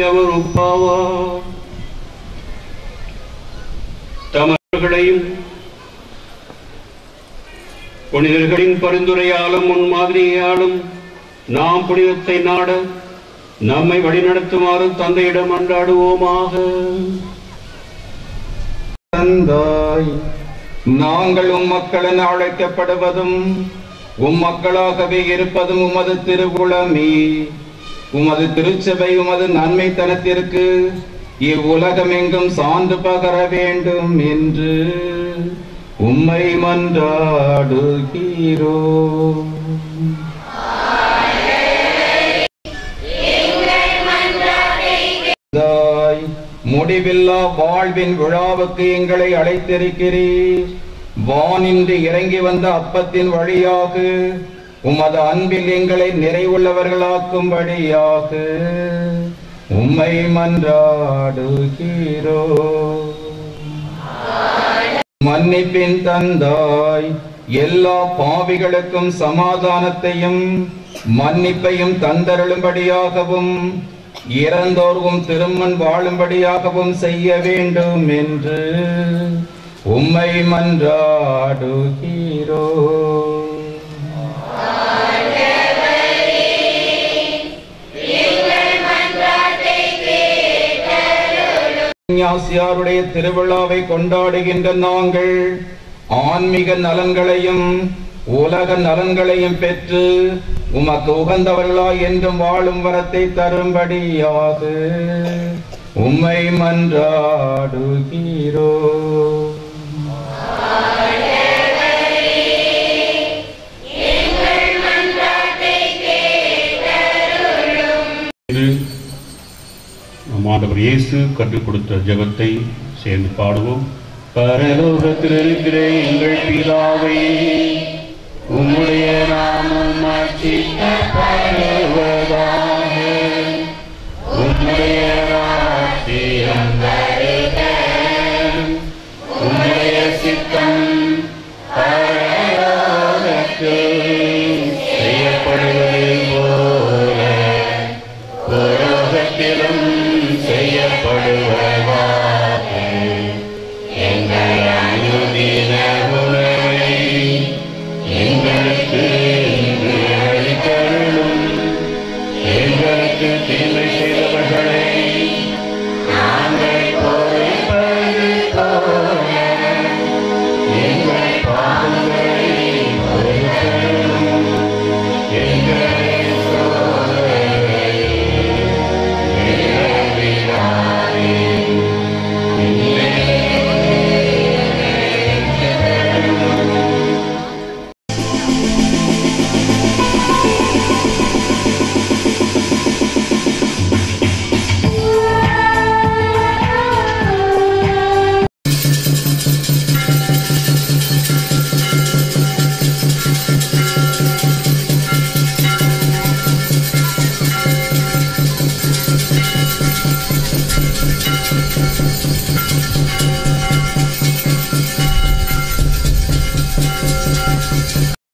அவர் ஒப்பாவார் தமர்களையும் புனிதர்களின் பரிந்துரையாலும் முன்மாதிரியாலும் நாம் புனிதத்தை நாட நம்மை வழிநடத்துமாறு தந்தையிடம் அன்றாடுவோமாக தந்தாய் நாங்கள் உம் மக்கள் என அழைக்கப்படுவதும் உம் மக்களாகவே இருப்பதும் உமது திருவுளமே உமது திருச்சபை உமது நன்மைத்தனத்திற்கு இவ்வுலகமெங்கும் சான்று பகர வேண்டும் என்று உம்மை மன்றாடுகிறோ தாய் முடிவில்லா வாழ்வின் விழாவுக்கு எங்களை அழைத்திருக்கிறீர் வானின்று இறங்கி வந்த அப்பத்தின் வழியாக உமது அன்பில் எங்களை நிறைவுள்ளவர்களாக்கும்படியாக உம்மை மன்றாடுகிறோ மன்னிப்பின் தந்தாய் எல்லா பாவிகளுக்கும் சமாதானத்தையும் மன்னிப்பையும் தந்தருளும்படியாகவும் இறந்தோர்வும் திருமண் வாழும்படியாகவும் செய்ய வேண்டும் என்று உம்மை மன்றாடுகிறோ ஞாசியாருடைய திருவிழாவை கொண்டாடுகின்ற நாங்கள் ஆன்மீக நலன்களையும் உலக நலன்களையும் பெற்று உமக்கு உகந்தவர்களாய் என்றும் வாழும் வரத்தை தரும்படியாக உம்மை மன்றாடுகிறோ இது நம் ஆண்டவர் இயேசு கற்றுக் கொடுத்த ஜெபத்தை சேர்ந்து பாடுவோம் பரலோகத்தில் இருக்கிற எங்கள் பிதாவே உம்முடைய நாமம் அர்ச்சிக்கப்படுவதாக உம்முடைய